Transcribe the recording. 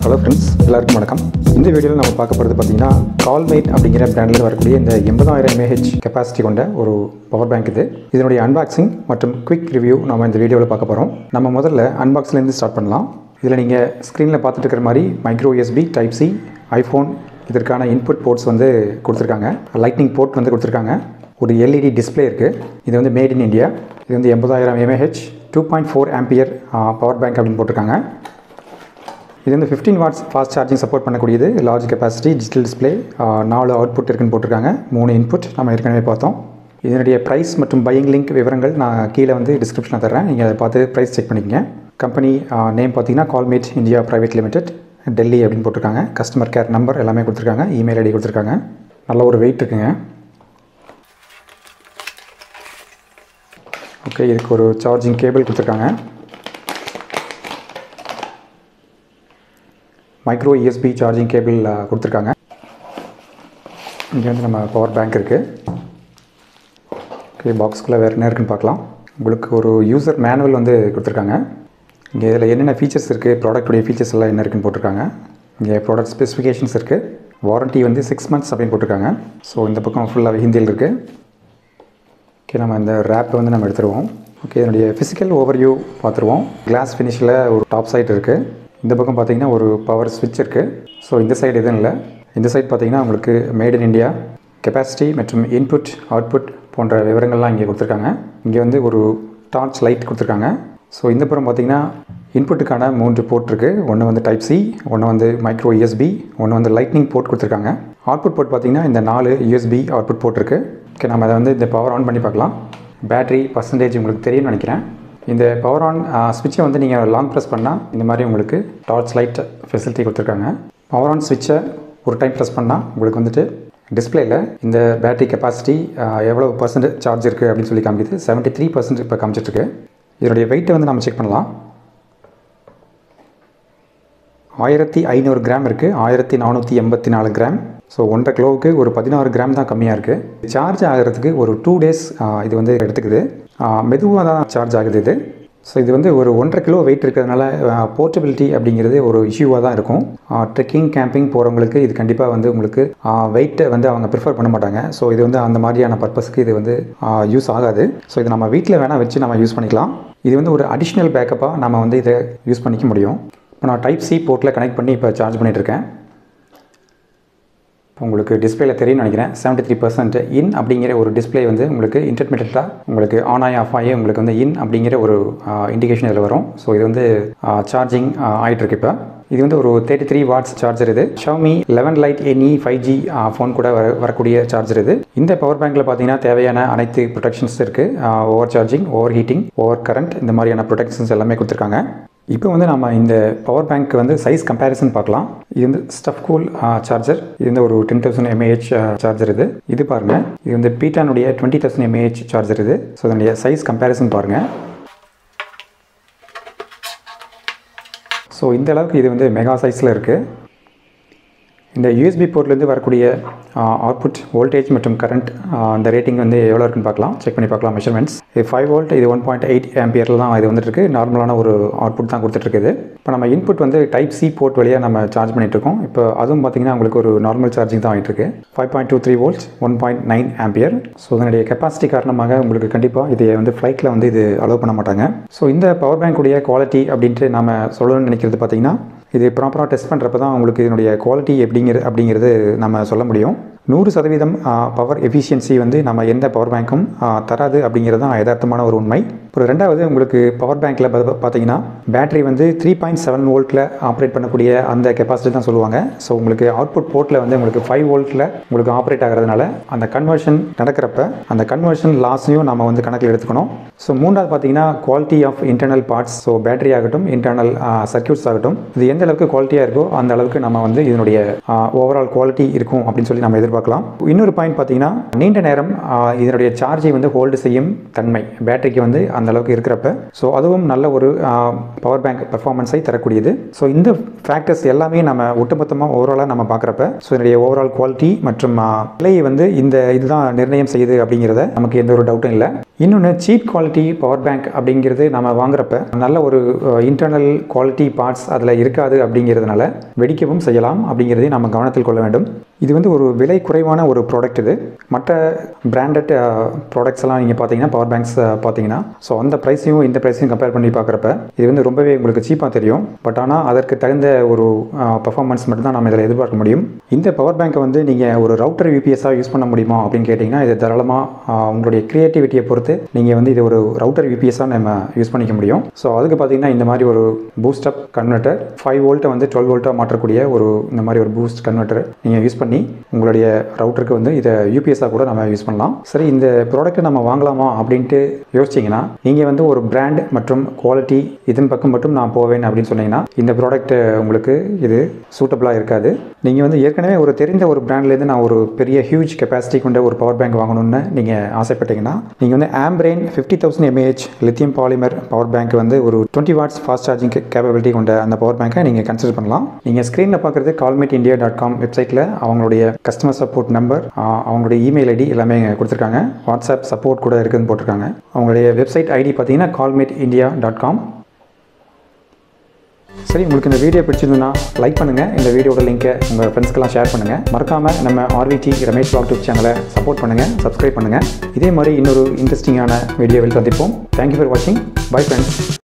hello friends எல்லாருக்கும் வணக்கம் இந்த வீடியோவில் நம்ம பார்க்க போகிறது பார்த்தீங்கன்னா கால்மேட் அப்படிங்கிற பிராண்டில் வரக்கூடிய இந்த எண்பதாயிரம் எம்ஏஹெச் கெப்பாசிட்டி கொண்ட ஒரு பவர் பேங்க் இது இதனுடைய அன்பாக்சிங் மற்றும் குவிக் ரிவ்யூ நம்ம இந்த வீடியோவில் பார்க்க போகிறோம் நம்ம முதல்ல அன்பாக்ஸ்லேருந்து ஸ்டார்ட் பண்ணலாம் இதில் நீங்கள் ஸ்க்ரீனில் பார்த்துட்டு இருக்கிற மாதிரி micro USB type C iPhone இதற்கான இன்புட் போர்ட்ஸ் வந்து கொடுத்துருக்காங்க லைட்னிங் போர்ட் வந்து கொடுத்துருக்காங்க ஒரு எல்இடி டிஸ்பிளே இருக்குது இது வந்து மேட் இன் இந்தியா இது வந்து எண்பதாயிரம் mAh two point four ampere power bank அப்படின்னு போட்டிருக்காங்க இது வந்து fifteen watts fast charging support பண்ணக்கூடியது லார்ஜ் கெப்பாசிட்டி டிஜிட்டல் டிஸ்பிளே நாலு அவுட்புட் இருக்குன்னு போட்டிருக்காங்க மூணு இன்புட் நம்ம ஏற்கனவே பார்த்தோம் இதனுடைய ப்ரைஸ் மற்றும் பையிங் லிங்க் விவரங்கள் நான் கீழே வந்து டிஸ்கிரிப்ஷனில் தர்றேன் நீங்கள் அதை பார்த்து ப்ரைஸ் செக் பண்ணிக்கங்க கம்பெனி நேம் பார்த்தீங்கன்னா Callmate India private limited Delhi அப்படின்னு போட்டிருக்காங்க கஸ்டமர் கேர் நம்பர் எல்லாமே கொடுத்துருக்காங்க இமெயில் ஐடி கொடுத்துருக்காங்க நல்ல ஒரு வெயிட் இருக்குங்க ஓகே இதுக்கு ஒரு சார்ஜிங் கேபிள் கொடுத்துருக்காங்க மைக்ரோ யூஎஸ்பி சார்ஜிங் கேபிள் கொடுத்துருக்காங்க இங்கே வந்து நம்ம பவர் பேங்க் இருக்குது ஓகே பாக்ஸ்குள்ளே வேறு என்ன இருக்குன்னு பார்க்கலாம் உங்களுக்கு ஒரு யூசர் மேனுவல் வந்து கொடுத்துருக்காங்க இங்கே இதில் என்னென்ன ஃபீச்சர்ஸ் இருக்குது ப்ராடக்ட்டுடைய ஃபீச்சர்ஸ் எல்லாம் என்ன இருக்குன்னு போட்டிருக்காங்க இங்கே ப்ராடக்ட் ஸ்பெசிஃபிகேஷன்ஸ் இருக்குது வாரண்ட்டி வந்து சிக்ஸ் மந்த்ஸ் அப்படின்னு போட்டிருக்காங்க ஸோ இந்த பக்கம் ஃபுல்லாக ஹிந்தியில் இருக்குது ஓகே நம்ம இந்த ரேப்பை வந்து நம்ம எடுத்துருவோம் ஓகே இதனுடைய ஃபிசிக்கல் ஓவர்வியூ பார்த்துருவோம் கிளாஸ் ஃபினிஷில் ஒரு டாப் சைட் இருக்குது இந்த பக்கம் பார்த்தீங்கன்னா ஒரு பவர் ஸ்விட்ச் இருக்குது ஸோ இந்த சைடு எதுவும் இல்லை இந்த சைடு பார்த்தீங்கன்னா உங்களுக்கு மேட் இன் இந்தியா கெப்பாசிட்டி மற்றும் இன்புட் அவுட்புட் போன்ற விவரங்கள்லாம் இங்கே கொடுத்துருக்காங்க இங்கே வந்து ஒரு டார்ச் லைட் கொடுத்துருக்காங்க ஸோ இந்த புறம் பார்த்தீங்கன்னா இன்புட்டுக்கான மூன்று போர்ட் இருக்குது ஒன்று வந்து டைப் சி ஒன்று வந்து மைக்ரோ யூஎஸ்பி ஒன்று வந்து லைட்னிங் போர்ட் கொடுத்துருக்காங்க அவுட்புட் போர்ட் பார்த்தீங்கன்னா இந்த நாலு யூஎஸ்பி அவுட்புட் போர்ட் இருக்குது ஓகே நம்ம அதை வந்து இந்த பவர் ஆன் பண்ணி பார்க்கலாம் பேட்டரி பர்சன்டேஜ் உங்களுக்கு தெரியும்னு நினைக்கிறேன் இந்த பவர் ஆன் ஸ்விட்சை வந்து நீங்கள் லாங் ப்ரெஸ் பண்ணால் இந்த மாதிரி உங்களுக்கு டார்ச் லைட் ஃபெசிலிட்டி கொடுத்துருக்காங்க பவர் ஆன் ஸ்விட்சை ஒரு டைம் ப்ரெஸ் பண்ணால் உங்களுக்கு வந்துட்டு டிஸ்பிளேயில் இந்த பேட்டரி கெப்பாசிட்டி எவ்வளோ பர்சன்ட் சார்ஜ் இருக்குது அப்படின்னு சொல்லி காமிக்குது செவன்ட்டி த்ரீ பர்சன்ட் இப்போ காமிச்சிட்ருக்கு இதனுடைய வெயிட்டை வந்து நம்ம செக் பண்ணலாம் ஆயிரத்தி ஐநூறு கிராம் இருக்குது ஆயிரத்தி நானூற்றி எண்பத்தி நாலு கிராம் ஸோ ஒன்றரை கிலோவுக்கு ஒரு பதினாறு கிராம் தான் கம்மியாக இருக்குது சார்ஜ் ஆகிறதுக்கு ஒரு டூ டேஸ் இது வந்து எடுத்துக்குது மெதுவாக தான் சார்ஜ் ஆகுது இது ஸோ இது வந்து ஒரு ஒன்றரை கிலோ வெயிட் இருக்கிறதுனால போர்ட்டபிலிட்டி அப்படிங்கிறது ஒரு இஷ்யூவாக தான் இருக்கும் ட்ரெக்கிங் கேம்பிங் போகிறவங்களுக்கு இது கண்டிப்பாக வந்து உங்களுக்கு வெயிட்டை வந்து அவங்க ப்ரிஃபர் பண்ண மாட்டாங்க ஸோ இது வந்து அந்த மாதிரியான பர்பஸ்க்கு இது வந்து யூஸ் ஆகாது ஸோ இது நம்ம வீட்டில் வேணால் வச்சு நம்ம யூஸ் பண்ணிக்கலாம் இது வந்து ஒரு அடிஷ்னல் பேக்கப்பாக நம்ம வந்து இதை யூஸ் பண்ணிக்க முடியும் இப்போ நான் டைப் சி போர்ட்டில் கனெக்ட் பண்ணி இப்போ சார்ஜ் பண்ணிகிட்ருக்கேன் இப்போ உங்களுக்கு டிஸ்பிளேல தெரியும்னு நினைக்கிறேன் செவன்ட்டி த்ரீ பர்சன்ட் இன் அப்படிங்கிற ஒரு டிஸ்பிளே வந்து உங்களுக்கு இன்டர்மீடியட்டாக உங்களுக்கு ஆன் ஆகி ஆஃப் ஆகி உங்களுக்கு வந்து இன் அப்படிங்கிற ஒரு இண்டிகேஷன் இதில் வரும் ஸோ இது வந்து சார்ஜிங் ஆகிட்டுருக்கு இப்போ இது வந்து ஒரு தேர்ட்டி த்ரீ வாட்ஸ் சார்ஜர் இது Xiaomi eleven lite NE five G phone கூட வர வரக்கூடிய சார்ஜர் இது இந்த பவர் பேங்க்கில் பார்த்தீங்கன்னா தேவையான அனைத்து ப்ரொடெக்ஷன்ஸ் இருக்குது over charging over heating over current இந்த மாதிரியான ப்ரொடெக்ஷன்ஸ் எல்லாமே கொடுத்துருக்காங்க இப்போ வந்து நம்ம இந்த பவர் பேங்க் வந்து சைஸ் கம்பேரிசன் பார்க்கலாம் இது வந்து ஸ்டஃப் கூல் சார்ஜர் இது வந்து ஒரு டென் தௌசண்ட் எம்ஏஹெச் சார்ஜர் இது இது பாருங்கள் இது வந்து பீட்டானுடைய டுவெண்ட்டி தௌசண்ட் எம்ஏஹெச் சார்ஜர் இது ஸோ இதனுடைய சைஸ் கம்பேரிசன் பாருங்கள் ஸோ இந்த அளவுக்கு இது வந்து மெகா சைஸில் இருக்குது இந்த யூஎஸ்பி போர்ட்லேருந்து வரக்கூடிய அவுட்புட் வோல்டேஜ் மற்றும் கரண்ட் அந்த ரேட்டிங் வந்து எவ்வளோ இருக்குன்னு பார்க்கலாம் செக் பண்ணி பார்க்கலாம் மெஷர்மெண்ட்ஸ் இது ஃபைவ் வோல்ட் இது ஒன் பாயிண்ட் எயிட் ஆம்பியரில் தான் இது வந்துட்டு இருக்கு நார்மலான ஒரு அவுட்புட் தான் கொடுத்துட்ருக்குது இப்போ நம்ம இன்புட் வந்து டைப் சி போர்ட் வழியாக நம்ம சார்ஜ் பண்ணிகிட்ருக்கோம் இப்போ அதுவும் பார்த்தீங்கன்னா உங்களுக்கு ஒரு நார்மல் சார்ஜிங் தான் ஆகிட்டு இருக்கு five point two three volts one point nine ampere so இதனுடைய கெப்பாசிட்டி காரணமாக உங்களுக்கு கண்டிப்பாக இதை வந்து ஃப்ளைட்டில் வந்து இது அலோவ் பண்ண மாட்டாங்க ஸோ இந்த பவர் பேங்க்குடைய குவாலிட்டி அப்படின்ட்டு நம்ம சொல்லணும்னு நினைக்கிறது பார்த்தீங்கன்னா இது ப்ராப்பராக டெஸ்ட் பண்ணுறப்ப தான் உங்களுக்கு இதனுடைய குவாலிட்டி எப்படிங்கிற அப்படிங்கிறது நம்ம சொல்ல முடியும் நூறு சதவீதம் பவர் எஃபிஷியன்சி வந்து நம்ம எந்த பவர் பேங்க்கும் தராது அப்படிங்கிறது தான் யதார்த்தமான ஒரு உண்மை அப்புறம் ரெண்டாவது உங்களுக்கு பவர் பேங்க்கில் பார்த்தீங்கன்னா பேட்டரி வந்து த்ரீ பாயிண்ட் செவன் வோல்ட்டில் ஆப்ரேட் பண்ணக்கூடிய அந்த கெப்பாசிட்டி தான் சொல்லுவாங்க ஸோ உங்களுக்கு அவுட்புட் போர்ட்டில் வந்து உங்களுக்கு ஃபைவ் வோல்ட்டில் உங்களுக்கு ஆப்ரேட் ஆகிறதுனால அந்த கன்வர்ஷன் நடக்கிறப்ப அந்த கன்வர்ஷன் லாஸையும் நம்ம வந்து கணக்கில் எடுத்துக்கணும் ஸோ மூன்றாவது பார்த்தீங்கன்னா quality of internal parts so battery ஆகட்டும் இன்டர்னல் சர்க்கியூட்ஸ் ஆகட்டும் இது எந்த அளவுக்கு குவாலிட்டியாக இருக்கோ அந்த அளவுக்கு நம்ம வந்து இதனுடைய ஓவரால் குவாலிட்டி இருக்கும் அப்படின்னு சொல்லி நம்ம எதிர்பார்க்கலாம் இன்னொரு பாயிண்ட் பார்த்தீங்கன்னா நீண்ட நேரம் இதனுடைய சார்ஜை வந்து ஹோல்டு செய்யும் தன்மை பேட்டரிக்கு வந்து அந்த அளவுக்கு இருக்கிறப்ப ஸோ அதுவும் நல்ல ஒரு பவர் பேங்க் பெர்ஃபார்மன்ஸை தரக்கூடியது ஸோ இந்த ஃபேக்டர்ஸ் எல்லாமே நம்ம ஒட்டுமொத்தமாக ஓவராலாக நம்ம பார்க்குறப்ப ஸோ இதனுடைய ஓவரால் குவாலிட்டி மற்றும் விலையை வந்து இந்த இதுதான் நிர்ணயம் செய்யுது அப்படிங்கிறத நமக்கு எந்த ஒரு டவுட்டும் இல்லை இன்னொன்று சீப் குவாலிட்டி பவர் பேங்க் அப்படிங்கிறது நம்ம வாங்குறப்ப நல்ல ஒரு இன்டர்னல் குவாலிட்டி பார்ட்ஸ் அதில் இருக்காது அப்படிங்கிறதுனால வெடிக்கவும் செய்யலாம் அப்படிங்கிறதையும் நம்ம கவனத்தில் கொள்ள வேண்டும் இது வந்து ஒரு விலை குறைவான ஒரு ப்ராடக்ட் இது மற்ற பிராண்டட் ப்ராடக்ட்ஸ் எல்லாம் நீங்கள் பார்த்தீங்கன்னா பவர் பேங்க்ஸ் பார்த்தீங்கன்னா ஸோ அந்த ப்ரைஸையும் இந்த ப்ரைஸையும் கம்பேர் பண்ணி பார்க்குறப்ப இது வந்து ரொம்பவே உங்களுக்கு சீப்பாக தெரியும் பட் ஆனால் அதற்கு தகுந்த ஒரு பர்ஃபார்மன்ஸ் மட்டும் தான் நம்ம இதில் எதிர்பார்க்க முடியும் இந்த பவர் பேங்க்கை வந்து நீங்கள் ஒரு ரவுட்டர் யூபிஎஸ்ஸாக யூஸ் பண்ண முடியுமா அப்படின்னு கேட்டிங்கன்னா இது தாராளமாக உங்களுடைய க்ரியேட்டிவிட்டியை பொறுத்து நீங்கள் வந்து இது ஒரு ரவுட்டர் யூபிஎஸ்ஸாக நம்ம யூஸ் பண்ணிக்க முடியும் ஸோ அதுக்கு பார்த்தீங்கன்னா இந்த மாதிரி ஒரு பூஸ்ட் அப் கன்வெர்ட்டர் ஃபைவ் வோல்ட்டை வந்து டுவெல் வோல்ட்டாக மாற்றக்கூடிய ஒரு இந்த மாதிரி ஒரு பூஸ்ட் கன்வெர்ட்டர் நீங்கள் யூஸ் பண்ணி உங்களுடைய ரவுட்டருக்கு வந்து இதை யூபிஎஸ்ஸாக கூட நம்ம யூஸ் பண்ணலாம் சரி இந்த ப்ராடக்ட்டை நம்ம வாங்கலாமா அப்படின்ட்டு யோசிச்சிங்கன்னா நீங்கள் வந்து ஒரு பிராண்ட் மற்றும் குவாலிட்டி இதன் பக்கம் மட்டும் நான் போவேன் அப்படின்னு சொன்னீங்கன்னா இந்த ப்ராடக்ட் உங்களுக்கு இது சூட்டபிளாக இருக்காது நீங்கள் வந்து ஏற்கனவே ஒரு தெரிந்த ஒரு பிராண்ட்லேருந்து நான் ஒரு பெரிய ஹியூஜ் கெப்பாசிட்டி கொண்ட ஒரு பவர் பேங்க் வாங்கணும்னு நீங்கள் ஆசைப்பட்டீங்கன்னா நீங்கள் வந்து Ambrane fifty thousand mAh lithium polymer power bank வந்து ஒரு twenty watts fast charging capability கொண்ட அந்த பவர் பேங்கை நீங்கள் கன்சிடர் பண்ணலாம் நீங்கள் ஸ்க்ரீனில் பார்க்குறது கால்மேட் இந்தியா டாட் காம் வெப்சைட்டில் அவங்களுடைய கஸ்டமர் சப்போர்ட் நம்பர் அவங்களுடைய இமெயில் ஐடி எல்லாமே கொடுத்துருக்காங்க வாட்ஸ்அப் சப்போர்ட் கூட இருக்குதுன்னு போட்டிருக்காங்க அவங்களுடைய வெப்சைட் ஐடி பார்த்தீங்கன்னா கால்மேட் இந்தியா டாட் காம் சரி உங்களுக்கு இந்த வீடியோ பிடிச்சிருந்ததுன்னா லைக் பண்ணுங்கள் இந்த வீடியோட லிங்க்கை உங்கள் ஃப்ரெண்ட்ஸ்க்கெல்லாம் ஷேர் பண்ணுங்கள் மறக்காமல் நம்ம ஆர்விடி ரமேஷ் பிளாக் டியூப் சேனலை சப்போர்ட் பண்ணுங்கள் சப்ஸ்கிரைப் பண்ணுங்கள் இதே மாதிரி இன்னொரு இன்ட்ரெஸ்டிங்கான வீடியோவில் சந்திப்போம் தேங்க்யூ ஃபார் வாட்சிங் பை ஃப்ரெண்ட்ஸ்